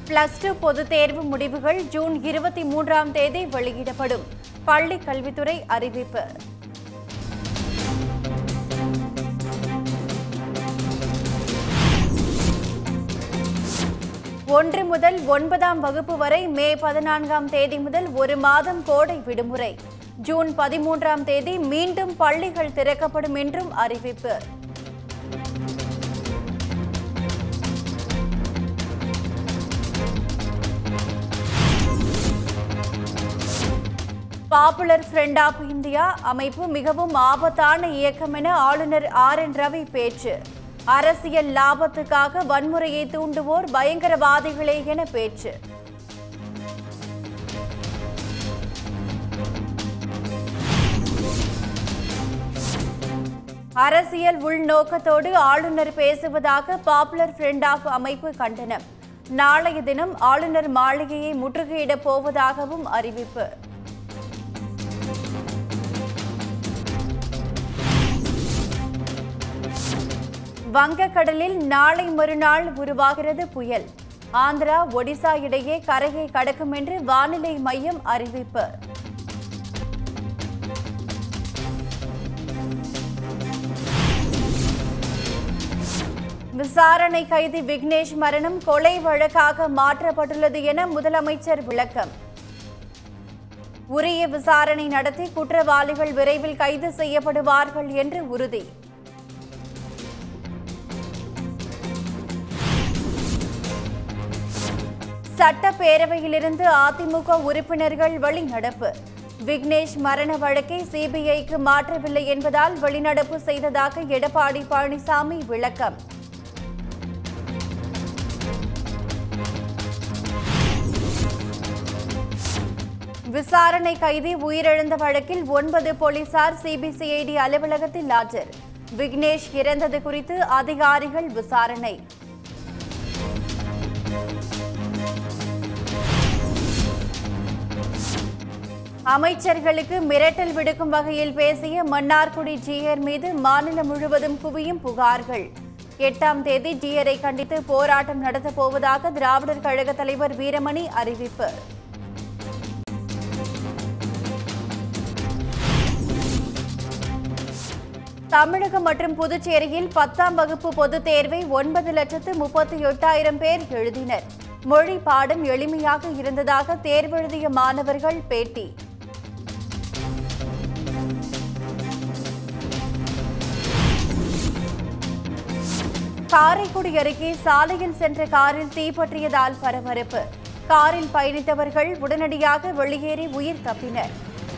plus two பொதுத் தேர்வு முடிவுகள் ஜூன் இருபத்தி மூன்றாம் தேதி வெளியிடப்படும் பள்ளி கல்வித்துறை அறிவிப்பு ஒன்று முதல் ஒன்பதாம் வகுப்பு வரை மே பதினான்காம் தேதி முதல் ஒரு மாதம் கோடை விடுமுறை ஜூன் பதிமூன்றாம் தேதி மீண்டும் பள்ளிகள் திறக்கப்படும் என்றும் அறிவிப்பு பாப்புலர் ஃப்ரண்ட் ஆஃப் இந்தியா அமைப்பு மிகவும் ஆபத்தான இயக்கம் என ஆளுநர் ஆர் என் ரவி பேச்சு அரசியல் லாபத்துக்காக வன்முறையை தூண்டுவோர் பயங்கரவாதிகளே என பேச்சு அரசியல் உள்நோக்கத்தோடு ஆளுநர் பேசுவதாக பாப்புலர் ஃப்ரண்ட் ஆஃப் அமைப்பு கண்டனம் நாளைய தினம் ஆளுநர் மாளிகையை முற்றுகையிடப் போவதாகவும் அறிவிப்பு வங்கக்கடலில் நாளை மறுநாள் உருவாகிறது புயல் ஆந்திரா ஒடிசா இடையே கரையை கடக்கும் என்று வானிலை மையம் அறிவிப்பு விசாரணை கைதி விக்னேஷ் மரணம் கொலை வழக்காக மாற்றப்பட்டுள்ளது என முதலமைச்சர் விளக்கம் உரிய விசாரணை நடத்தி குற்றவாளிகள் விரைவில் கைது செய்யப்படுவார்கள் என்று உறுதி சட்டப்பேரவையிலிருந்து அதிமுக உறுப்பினர்கள் வெளிநடப்பு விக்னேஷ் மரண வழக்கை சிபிஐக்கு மாற்றவில்லை என்பதால் வெளிநடப்பு செய்ததாக எடப்பாடி பழனிசாமி விளக்கம் விசாரணை கைதி உயிரிழந்த வழக்கில் ஒன்பது போலீசார் சிபிசிஐடி அலுவலகத்தில் ஆஜர் விக்னேஷ் இறந்தது குறித்து அதிகாரிகள் விசாரணை அமைச்சர்களுக்கு மிரட்டல் விடுக்கும் வகையில் பேசிய மன்னார்குடி ஜியர் மீது மாநிலம் முழுவதும் குவியும் புகார்கள் எட்டாம் தேதி ஜியரை கண்டித்து போராட்டம் நடத்தப் போவதாக திராவிடர் கழக தலைவர் வீரமணி அறிவிப்பு தமிழகம் மற்றும் புதுச்சேரியில் பத்தாம் வகுப்பு பொதுத் தேர்வை ஒன்பது லட்சத்து முப்பத்தி எட்டாயிரம் பேர் எழுதினர் மொழி பாடம் எளிமையாக இருந்ததாக தேர்வெழுதிய மாணவர்கள் பேட்டி காரைக்குடி அருகே சாலையில் சென்ற காரில் தீப்பற்றியதால் பரபரப்பு காரில் பயணித்தவர்கள் உடனடியாக வெளியேறி உயிர் தப்பினர்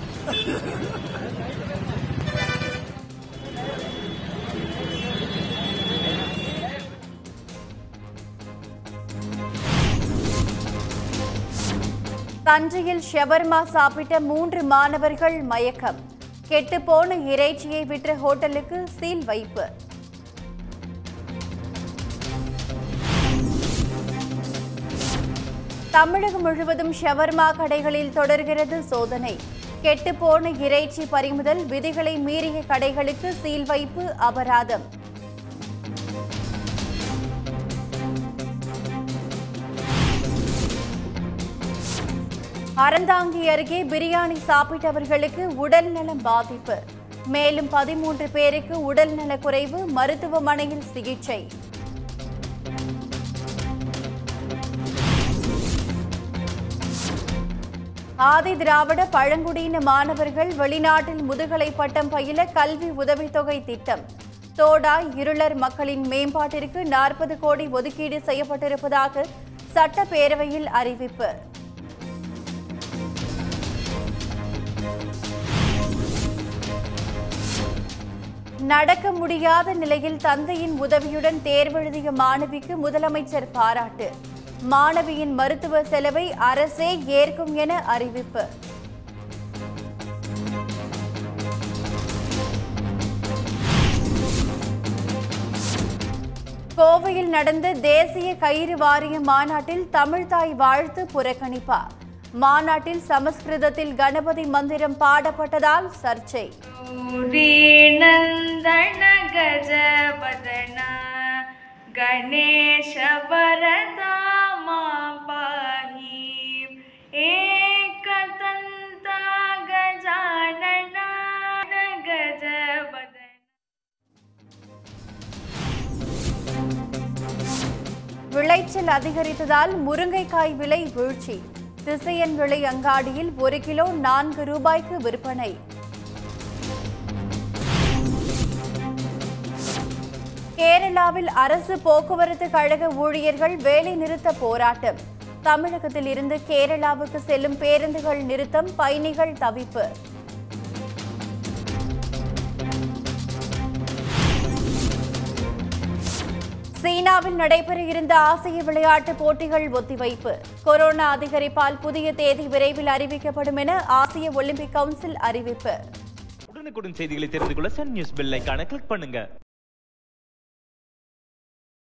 தஞ்சையில் ஷவர்மா சாப்பிட்ட மூன்று மாணவர்கள் மயக்கம் கெட்டுப்போன இறைச்சியை விற்ற ஹோட்டலுக்கு சீல் வைப்பு தமிழகம் முழுவதும் ஷவர்மா கடைகளில் தொடர்கிறது சோதனை கெட்டுப்போன இறைச்சி பறிமுதல் விதிகளை மீறிய கடைகளுக்கு சீல் வைப்பு அபராதம் அறந்தாங்கி அருகே பிரியாணி சாப்பிட்டவர்களுக்கு உடல் நலம் பாதிப்பு மேலும் பதிமூன்று பேருக்கு உடல் நலக்குறைவு மருத்துவமனையில் சிகிச்சை ஆதி திராவிட பழங்குடியின மாணவர்கள் வெளிநாட்டில் முதுகலை பட்டம் பயில கல்வி உதவித்தொகை திட்டம் தோடாய் இருளர் மக்களின் மேம்பாட்டிற்கு நாற்பது கோடி ஒதுக்கீடு செய்யப்பட்டிருப்பதாக சட்டப்பேரவையில் அறிவிப்பு நடக்க முடியாத நிலையில் தந்தையின் உதவியுடன் தேர்வெழுதிய மாணவிக்கு முதலமைச்சர் பாராட்டு மாணவியின் மருத்துவ செலவை அரசே ஏற்கும் என அறிவிப்பு கோவையில் நடந்த தேசிய கயிறு வாரிய மாநாட்டில் தமிழ்தாய் வாழ்த்து புறக்கணிப்பா மாநாட்டில் சமஸ்கிருதத்தில் கணபதி மந்திரம் பாடப்பட்டதால் சர்ச்சை नन्दन गजवदन गणेश वरदा मा விளைச்சல் அதிகரித்ததால் முருங்கைக்காய் விலை வீழ்ச்சி திசையன் விலை அங்காடியில் ஒரு கிலோ நான்கு ரூபாய்க்கு விற்பனை கேரளாவில் அரசு போக்குவரத்து கழக ஊழியர்கள் வேலை நிறுத்த போராட்டம் தமிழகத்தில் இருந்து கேரளாவுக்கு செல்லும் பேருந்துகள் நிறுத்தம் பயணிகள் தவிப்பு சீனாவில் நடைபெற இருந்த ஆசிய விளையாட்டுப் போட்டிகள் ஒத்திவைப்பு கொரோனா அதிகரிப்பால் புதிய தேதி விரைவில் அறிவிக்கப்படும் என ஆசிய ஒலிம்பிக் கவுன்சில் அறிவிப்பு உடனுக்குடன் செய்திகளை தெரிந்து கொள்ள சன் நியூஸ் பெல் ஐகானை கிளிக் பண்ணுங்க